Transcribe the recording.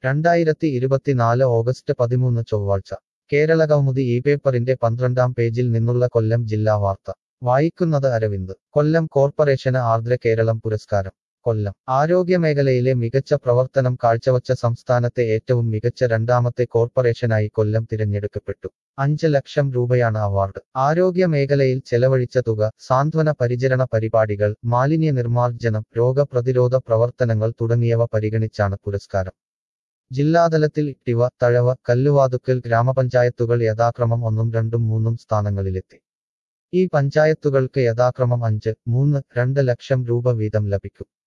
രണ്ടായിരത്തി ഇരുപത്തിനാല് ഓഗസ്റ്റ് പതിമൂന്ന് ചൊവ്വാഴ്ച കേരളകൗമുദി ഈ പേപ്പറിന്റെ പന്ത്രണ്ടാം പേജിൽ നിന്നുള്ള കൊല്ലം ജില്ലാ വാർത്ത വായിക്കുന്നത് അരവിന്ദ് കൊല്ലം കോർപ്പറേഷന് ആർദ്ര കേരളം പുരസ്കാരം കൊല്ലം ആരോഗ്യമേഖലയിലെ മികച്ച പ്രവർത്തനം കാഴ്ചവച്ച സംസ്ഥാനത്തെ ഏറ്റവും മികച്ച രണ്ടാമത്തെ കോർപ്പറേഷനായി കൊല്ലം തിരഞ്ഞെടുക്കപ്പെട്ടു അഞ്ച് ലക്ഷം രൂപയാണ് അവാർഡ് ആരോഗ്യ മേഖലയിൽ ചെലവഴിച്ച തുക സാന്ത്വന പരിചരണ പരിപാടികൾ മാലിന്യ നിർമ്മാർജ്ജനം രോഗപ്രതിരോധ പ്രവർത്തനങ്ങൾ തുടങ്ങിയവ പരിഗണിച്ചാണ് പുരസ്കാരം ജില്ലാതലത്തിൽ ഇട്ടിവ തഴവ കല്ലുവാതുക്കൽ ഗ്രാമപഞ്ചായത്തുകൾ യഥാക്രമം ഒന്നും രണ്ടും മൂന്നും സ്ഥാനങ്ങളിലെത്തി ഈ പഞ്ചായത്തുകൾക്ക് യഥാക്രമം അഞ്ച് മൂന്ന് രണ്ട് ലക്ഷം രൂപ വീതം ലഭിക്കും